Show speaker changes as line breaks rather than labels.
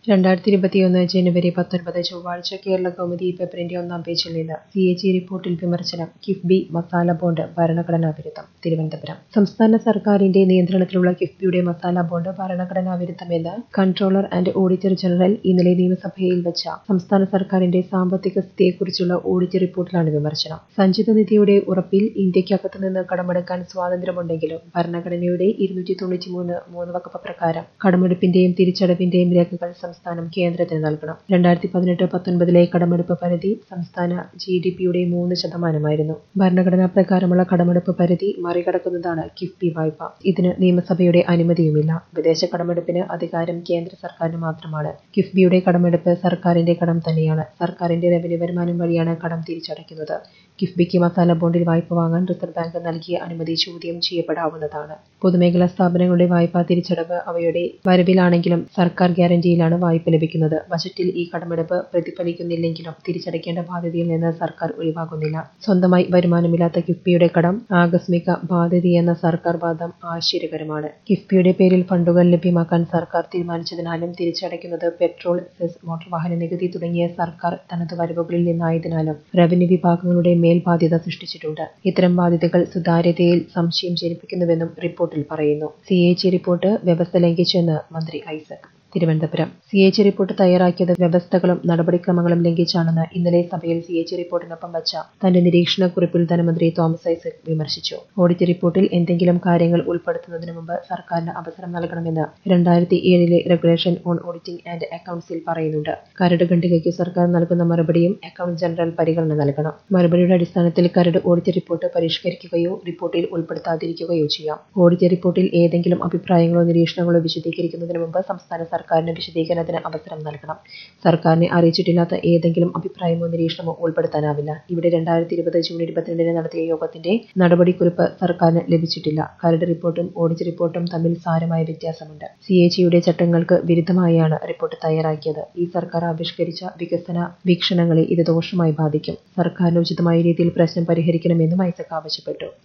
രണ്ടായിരത്തി ഇരുപത്തിയൊന്ന് ജനുവരി പത്തൊൻപത് ചൊവ്വാഴ്ച കേരള കൗമുദി പേപ്പറിന്റെ ഒന്നാം പേജിൽ നിന്ന് സി എ ജി റിപ്പോർട്ടിൽ വിമർശനം കിഫ്ബി മസാല ബോണ്ട് ഭരണഘടനാ വിരുദ്ധം തിരുവനന്തപുരം സംസ്ഥാന സർക്കാരിന്റെ നിയന്ത്രണത്തിലുള്ള കിഫ്ബിയുടെ മസാല ബോണ്ട് ഭരണഘടനാ വിരുദ്ധമെന്ന് കൺട്രോളർ ആൻഡ് ഓഡിറ്റർ ജനറൽ ഇന്നലെ നിയമസഭയിൽ വെച്ച സംസ്ഥാന സർക്കാരിന്റെ സാമ്പത്തിക സ്ഥിതിയെക്കുറിച്ചുള്ള ഓഡിറ്റ് റിപ്പോർട്ടിലാണ് വിമർശനം സഞ്ചിത നിധിയുടെ ഉറപ്പിൽ ഇന്ത്യക്കകത്തു നിന്ന് കടമെടുക്കാൻ സ്വാതന്ത്ര്യമുണ്ടെങ്കിലും ഭരണഘടനയുടെ ഇരുന്നൂറ്റി തൊണ്ണൂറ്റിമൂന്ന് മൂന്ന് വകുപ്പ് പ്രകാരം കടമെടുപ്പിന്റെയും തിരിച്ചടവിന്റെയും രേഖകൾ സംസ്ഥാനം കേന്ദ്രത്തിന് നൽകണം രണ്ടായിരത്തി പതിനെട്ട് പത്തൊൻപതിലെ കടമെടുപ്പ് പരിധി സംസ്ഥാന ജി ഡി പിയുടെ മൂന്ന് ശതമാനമായിരുന്നു ഭരണഘടനാ പ്രകാരമുള്ള കടമെടുപ്പ് പരിധി മറികടക്കുന്നതാണ് കിഫ്ബി വായ്പ ഇതിന് നിയമസഭയുടെ അനുമതിയുമില്ല വിദേശ കടമെടുപ്പിന് അധികാരം കേന്ദ്ര സർക്കാരിന് മാത്രമാണ് കിഫ്ബിയുടെ കടമെടുപ്പ് സർക്കാരിന്റെ കടം തന്നെയാണ് സർക്കാരിന്റെ റവന്യൂ വരുമാനം വഴിയാണ് കടം തിരിച്ചടയ്ക്കുന്നത് കിഫ്ബിക്ക് മസാല ബോണ്ടിൽ വായ്പ വാങ്ങാൻ റിസർവ് ബാങ്ക് നൽകിയ അനുമതി ചോദ്യം ചെയ്യപ്പെടാവുന്നതാണ് പൊതുമേഖലാ സ്ഥാപനങ്ങളുടെ വായ്പാ തിരിച്ചടവ് അവയുടെ വരവിലാണെങ്കിലും സർക്കാർ ഗ്യാരണ്ടിയിലാണ് വായ്പ ലഭിക്കുന്നത് ബജറ്റിൽ ഈ കടമെടുപ്പ് പ്രതിഫലിക്കുന്നില്ലെങ്കിലും തിരിച്ചടയ്ക്കേണ്ട ബാധ്യതയിൽ നിന്ന് സർക്കാർ ഒഴിവാകുന്നില്ല സ്വന്തമായി വരുമാനമില്ലാത്ത കിഫ്ബിയുടെ കടം ആകസ്മിക ബാധ്യതയെന്ന സർക്കാർ വാദം ആശ്ചര്യകരമാണ് കിഫ്ബിയുടെ പേരിൽ ഫണ്ടുകൾ ലഭ്യമാക്കാൻ സർക്കാർ തീരുമാനിച്ചതിനാലും തിരിച്ചടയ്ക്കുന്നത് പെട്രോൾ സെസ് മോട്ടോർ വാഹന നികുതി തുടങ്ങിയ സർക്കാർ തനത് വരവുകളിൽ നിന്നായതിനാലും റവന്യൂ വിഭാഗങ്ങളുടെ മേൽ ബാധ്യത സൃഷ്ടിച്ചിട്ടുണ്ട് ഇത്തരം ബാധ്യതകൾ സുതാര്യതയിൽ സംശയം ജനിപ്പിക്കുന്നുവെന്നും റിപ്പോർട്ടിൽ പറയുന്നു സി എ ജി റിപ്പോർട്ട് വ്യവസ്ഥ ലംഘിച്ചെന്ന് മന്ത്രി Isaac Thiruvananthapuram C A G report തയ്യാറാക്കിയത് വ്യവസ്ഥകളും നടപടിക്രമങ്ങളും ലംഘിച്ചാണെന്ന് ഇന്നലെ സഭയിൽ സി എ ജി റിപ്പോർട്ടിനൊപ്പം വച്ച തന്റെ നിരീക്ഷണക്കുറിപ്പിൽ ധനമന്ത്രി തോമസ് ഐസക് വിമർശിച്ചു ഓഡിറ്റ് റിപ്പോർട്ടിൽ എന്തെങ്കിലും കാര്യങ്ങൾ ഉൾപ്പെടുത്തുന്നതിന് മുമ്പ് സർക്കാരിന് അവസരം നൽകണമെന്ന് രണ്ടായിരത്തി ഏഴിലെ റെഗുലേഷൻ ഓൺ ഓഡിറ്റിംഗ് ആൻഡ് അക്കൌണ്ട്സിൽ പറയുന്നുണ്ട് കരട് ഖണ്ഡികയ്ക്ക് സർക്കാർ നൽകുന്ന മറുപടിയും അക്കൌണ്ട് ജനറൽ പരിഗണന നൽകണം മറുപടിയുടെ അടിസ്ഥാനത്തിൽ കരട് ഓഡിറ്റ് റിപ്പോർട്ട് പരിഷ്കരിക്കുകയോ റിപ്പോർട്ടിൽ ഉൾപ്പെടുത്താതിരിക്കുകയോ ചെയ്യാം ഓഡിറ്റ് റിപ്പോർട്ടിൽ ഏതെങ്കിലും അഭിപ്രായങ്ങളോ നിരീക്ഷണങ്ങളോ വിശദീകരിക്കുന്നതിന് മുമ്പ് സംസ്ഥാന സർക്കാരിന് വിശദീകരണത്തിന് അവസരം നൽകണം സർക്കാരിനെ അറിയിച്ചിട്ടില്ലാത്ത ഏതെങ്കിലും അഭിപ്രായമോ നിരീക്ഷണമോ ഉൾപ്പെടുത്താനാവില്ല ഇവിടെ രണ്ടായിരത്തി ഇരുപത് ജൂൺ ഇരുപത്തിരണ്ടിന് നടത്തിയ യോഗത്തിന്റെ നടപടിക്കുറിപ്പ് സർക്കാരിന് ലഭിച്ചിട്ടില്ല കരട് റിപ്പോർട്ടും ഓഡിറ്റ് റിപ്പോർട്ടും തമ്മിൽ സാരമായ വ്യത്യാസമുണ്ട് സി എ ജിയുടെ ചട്ടങ്ങൾക്ക് വിരുദ്ധമായാണ് റിപ്പോർട്ട് തയ്യാറാക്കിയത് ഈ സർക്കാർ ആവിഷ്കരിച്ച വികസന വീക്ഷണങ്ങളെ ഇത് ദോഷമായി ബാധിക്കും സർക്കാരിന് ഉചിതമായ രീതിയിൽ പ്രശ്നം പരിഹരിക്കണമെന്നും ഐസക് ആവശ്യപ്പെട്ടു